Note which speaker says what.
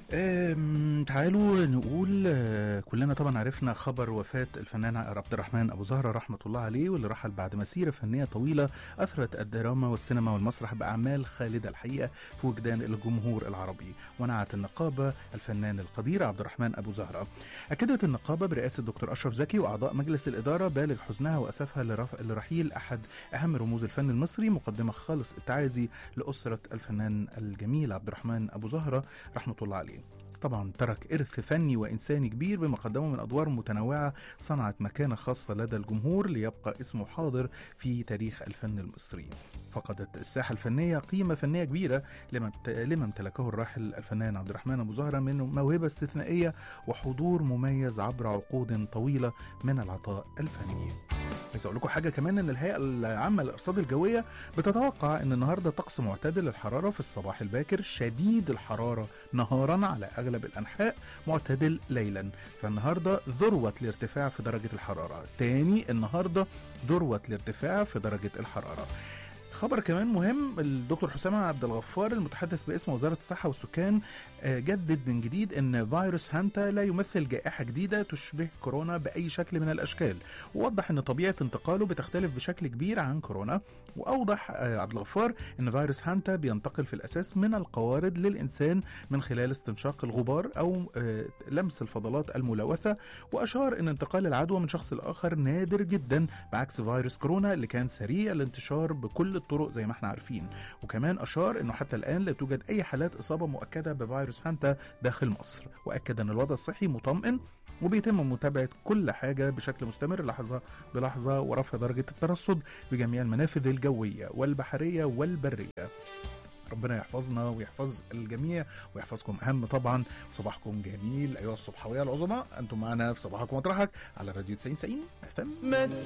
Speaker 1: أم، تعالوا نقول آه، كلنا طبعا عرفنا خبر وفاة الفنان عبد الرحمن أبو زهرة رحمة الله عليه واللي رحل بعد مسيرة فنية طويلة أثرت الدراما والسينما والمسرح بأعمال خالدة الحقيقة في وجدان الجمهور العربي ونعت النقابة الفنان القدير عبد الرحمن أبو زهرة أكدت النقابة برئاسة دكتور أشرف زكي وأعضاء مجلس الإدارة بالغ حزنها وأسفها لرف- لرحيل أحد أهم رموز الفن المصري مقدمة خالص التعازي لأسرة الفنان الجميل عبد الرحمن أبو زهرة رحمة الله عليه طبعا ترك إرث فني وإنساني كبير بما قدمه من أدوار متنوعة صنعت مكانة خاصة لدى الجمهور ليبقى اسمه حاضر في تاريخ الفن المصري فقدت الساحة الفنية قيمة فنية كبيرة لما امت- لما امتلكه الراحل الفنان عبد الرحمن أبو زهرة من موهبة استثنائية وحضور مميز عبر عقود طويلة من العطاء الفني عايز اقول لكم حاجه كمان ان الهيئه العامه للارصاد الجويه بتتوقع ان النهارده طقس معتدل الحراره في الصباح الباكر شديد الحراره نهارا على اغلب الانحاء معتدل ليلا فالنهارده ذروه الارتفاع في درجه الحراره تاني النهارده ذروه الارتفاع في درجه الحراره خبر كمان مهم الدكتور حسام عبد الغفار المتحدث باسم وزاره الصحه والسكان آه، جدد من جديد ان فيروس هانتا لا يمثل جائحه جديده تشبه كورونا باي شكل من الاشكال ووضح ان طبيعه انتقاله بتختلف بشكل كبير عن كورونا واوضح آه، عبد الغفار ان فيروس هانتا بينتقل في الاساس من القوارض للانسان من خلال استنشاق الغبار او آه، لمس الفضلات الملوثه واشار ان انتقال العدوى من شخص لاخر نادر جدا بعكس فيروس كورونا اللي كان سريع الانتشار بكل الطرق زي ما احنا عارفين وكمان اشار انه حتى الان لا توجد اي حالات اصابه مؤكده بفيروس هانتا داخل مصر واكد ان الوضع الصحي مطمئن وبيتم متابعه كل حاجه بشكل مستمر لحظه بلحظه ورفع درجه الترصد بجميع المنافذ الجويه والبحريه والبريه ربنا يحفظنا ويحفظ الجميع ويحفظكم اهم طبعا صباحكم جميل ايها الصبحويه العظماء انتم معنا في صباحكم مطرحك على راديو 90 90 اف ام
Speaker 2: ما